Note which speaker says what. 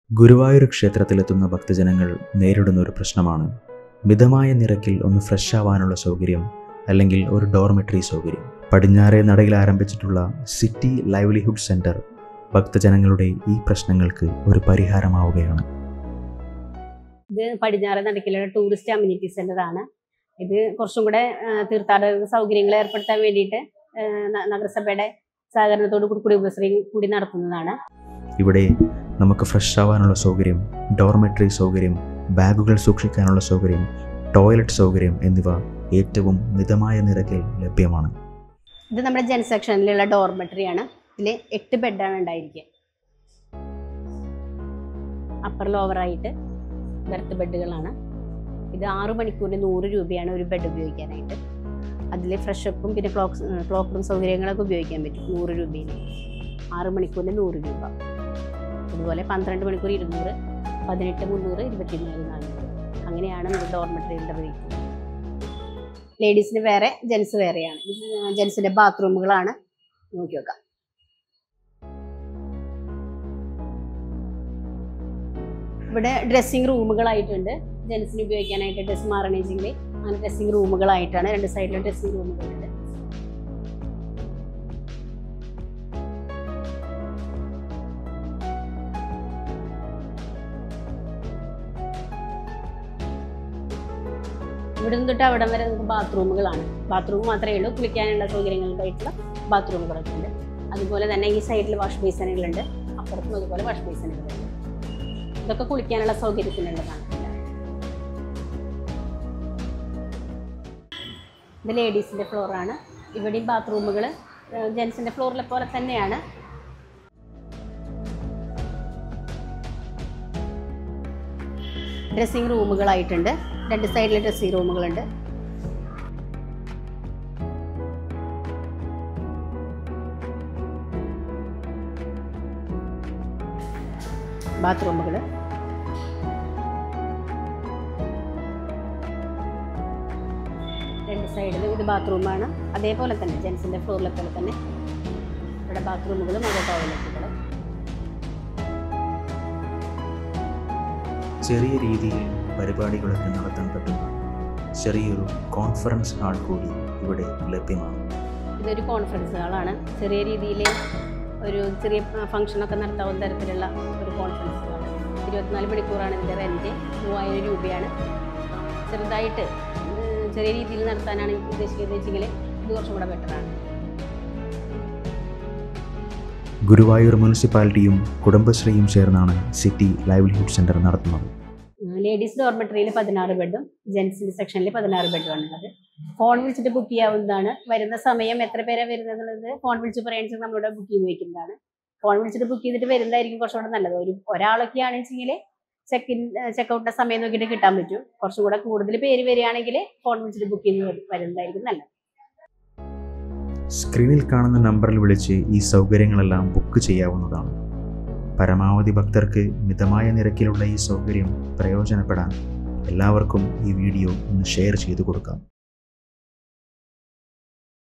Speaker 1: ഗുരുവായൂർ ക്ഷേത്രത്തിലെത്തുന്ന ഭക്തജനങ്ങൾ നേരിടുന്ന ഒരു പ്രശ്നമാണ് മിതമായ നിരക്കിൽ ഒന്ന് ഫ്രഷ് ആവാനുള്ള സൗകര്യം അല്ലെങ്കിൽ ഒരു ഡോർമെട്രി സൗകര്യം പടിഞ്ഞാറേ നടയിൽ ആരംഭിച്ചിട്ടുള്ള സിറ്റി ലൈവ്ലിഹുഡ് സെൻറ്റർ ഭക്തജനങ്ങളുടെ ഈ പ്രശ്നങ്ങൾക്ക് ഒരു പരിഹാരമാവുകയാണ്
Speaker 2: ഇത് പടിഞ്ഞാറ് നടക്കിലുള്ള ടൂറിസ്റ്റ് അമ്യൂണിറ്റി സെന്റർ ആണ് ഇത് കുറച്ചും കൂടെ ആ, തീർത്ഥാടക സൗകര്യങ്ങൾ ഏർപ്പെടുത്താൻ വേണ്ടിയിട്ട് ആ, ന- നഗരസഭയുടെ സഹകരണത്തോട് കൂടി കുടുംബശ്രീ കൂടി നടത്തുന്നതാണ്
Speaker 1: ഇവിടെ നമുക്ക് ഫ്രഷ് ആവാനുള്ള സൗകര്യം ഡോർമെട്രി സൗകര്യം ബാഗുകൾ സൂക്ഷിക്കാനുള്ള സൗകര്യം ടോയ്ലറ്റ് സൗകര്യം എന്നിവ ഏറ്റവും മിതമായ നിരക്കിൽ ലഭ്യമാണ്
Speaker 2: ഇത് നമ്മുടെ ജെൻ സെക്ഷനിലുള്ള ഡോർമെട്രി ആണ് ഇതിൽ എട്ട് ബെഡാണ് ഉണ്ടായിരിക്കുക അപ്പർ ലോവറായിട്ട് ബെർത്ത് ബെഡുകളാണ് ഇത് ആറു മണിക്കൂറിന് നൂറ് രൂപയാണ് ഒരു ബെഡ് ഉപയോഗിക്കാനായിട്ട് അതിൽ ഫ്രഷപ്പും പിന്നെ ക്ലോക്ക് ക്ലോക്ക് റൂം സൗകര്യങ്ങളൊക്കെ ഉപയോഗിക്കാൻ പറ്റും നൂറ് രൂപയിൽ ആറ് മണിക്കൂറിന് നൂറ് രൂപ അതുപോലെ പന്ത്രണ്ട് മണിക്കൂർ ഇരുന്നൂറ് പതിനെട്ട് മുന്നൂറ് ഇരുപത്തിമൂന്ന് നാനൂറ് അങ്ങനെയാണ് നമ്മുടെ ഡോർമെട്രിയുടെ റേറ്റ് ലേഡീസിന് വേറെ ജെൻസ് വേറെയാണ് ജെൻസിന്റെ ബാത്റൂമുകളാണ് നോക്കി നോക്കാം ഇവിടെ ഡ്രസ്സിംഗ് റൂമുകളായിട്ടുണ്ട് ജെൻസിന് ഉപയോഗിക്കാനായിട്ട് ഡ്രസ് മാറണേജെങ്കിൽ അങ്ങനെ ഡ്രസ്സിംഗ് റൂമുകളായിട്ടാണ് രണ്ട് സൈഡിലും ഡ്രസ്സിംഗ് റൂമുകളുണ്ട് ഇവിടെ നിന്ന് തൊട്ട് അവിടം വരെ നമുക്ക് ബാത്റൂമുകളാണ് ബാത്റൂം മാത്രമേ ഉള്ളൂ കുളിക്കാനുള്ള സൗകര്യങ്ങൾക്കായിട്ടുള്ള ബാത്റൂമുകളൊക്കെ ഉണ്ട് അതുപോലെ തന്നെ ഈ സൈഡിൽ വാഷ് ബേസിനുകളുണ്ട് അപ്പുറത്തും അതുപോലെ വാഷ് ബേസിനുകളുണ്ട് ഇതൊക്കെ കുളിക്കാനുള്ള സൗകര്യത്തിനുള്ളതാണ് ഇത് ലേഡീസിൻ്റെ ഫ്ലോറാണ് ഇവിടെയും ബാത്റൂമുകൾ ജെൻസിൻ്റെ ഫ്ലോറിലെ പോലെ തന്നെയാണ് ഡ്രസ്സിംഗ് റൂമുകളായിട്ടുണ്ട് രണ്ട് സൈഡിൽ ഡ്രസ്സിംഗ് റൂമുകളുണ്ട് ബാത്റൂമുകൾ രണ്ട് സൈഡിലും ഇത് ബാത്റൂമാണ് അതേപോലെ തന്നെ ജെൻസിൻ്റെ ഫ്ലോറിലെ പോലെ തന്നെ ഇവിടെ ബാത്റൂമുകളും അതേ ടോയ്ലറ്റുകളും
Speaker 1: ചെറിയ രീതിയിൽ പരിപാടികളൊക്കെ നടത്താൻ പറ്റുന്ന ചെറിയൊരു കോൺഫറൻസ് ഹാൾ കൂടി ഇവിടെ ലഭ്യമാണ്
Speaker 2: ഇതൊരു കോൺഫറൻസ് ഹാളാണ് ചെറിയ രീതിയിൽ ഒരു ചെറിയ ഫംഗ്ഷനൊക്കെ നടത്താവുന്ന തരത്തിലുള്ള ഒരു കോൺഫറൻസ് ഹാൾ ഇരുപത്തിനാല് മണിക്കൂറാണ് ഇതിൻ്റെ റെൻറ്റ് മൂവായിരം രൂപയാണ് ചെറുതായിട്ട് ഉം, ചെറിയ രീതിയിൽ നടത്താനാണ് എനിക്ക് ഉദ്ദേശിക്കുന്നത് വെച്ചെങ്കിൽ ഇത് കുറച്ചും കൂടെ ബെറ്ററാണ്
Speaker 1: ഗുരുവായൂർ മുനിസിപ്പാലിറ്റിയും കുടുംബശ്രീയും ചേർന്നാണ് സിറ്റി ലൈവ്ലിഹുഡ് സെൻറ്റർ നടത്തുന്നത്
Speaker 2: ലേഡീസ് ഡോർമെറ്ററിയിൽ പതിനാറ് ബെഡും ജെൻസിൻ്റെ സെക്ഷനിൽ പതിനാറ് ബെഡുമാണ് ഉള്ളത് ഫോൺ വിളിച്ചിട്ട് ബുക്ക് ചെയ്യാവുന്നതാണ് വരുന്ന സമയം എത്ര പേരാണ് വരുന്നത് എന്നുള്ളത് ഫോൺ വിളിച്ച് പറയുകയാണെന്ന് നമ്മളിവിടെ ബുക്ക് ചെയ്ത് വെക്കുന്നതാണ് ഫോൺ വിളിച്ചിട്ട് ബുക്ക് ചെയ്തിട്ട് വരുന്നതായിരിക്കും കുറച്ചുകൂടെ നല്ലത് ഒരു ഒരാളൊക്കെ ആണെന്നുവെച്ചെങ്കിൽ ചെക്ക് ഇൻ ചെക്കൗട്ടിൻ്റെ സമയം നോക്കിയിട്ട് കിട്ടാൻ പറ്റും കുറച്ചും കൂടെ കൂടുതൽ പേര് വരികയാണെങ്കിൽ ഫോൺ വിളിച്ചിട്ട് ബുക്ക് ചെയ്ത് വരു- വരുന്നതായിരിക്കും നല്ലത്
Speaker 1: സ്ക്രീനിൽ കാണുന്ന നമ്പറിൽ വിളിച്ച് ഈ സൗകര്യങ്ങളെല്ലാം ബുക്ക് ചെയ്യാവുന്നതാണ് പരമാവധി ഭക്തർക്ക് മിതമായ നിരക്കിലുള്ള ഈ സൗകര്യം പ്രയോജനപ്പെടാൻ എല്ലാവർക്കും ഈ വീഡിയോ ഒന്ന് ഷെയർ ചെയ്തു കൊടുക്കാം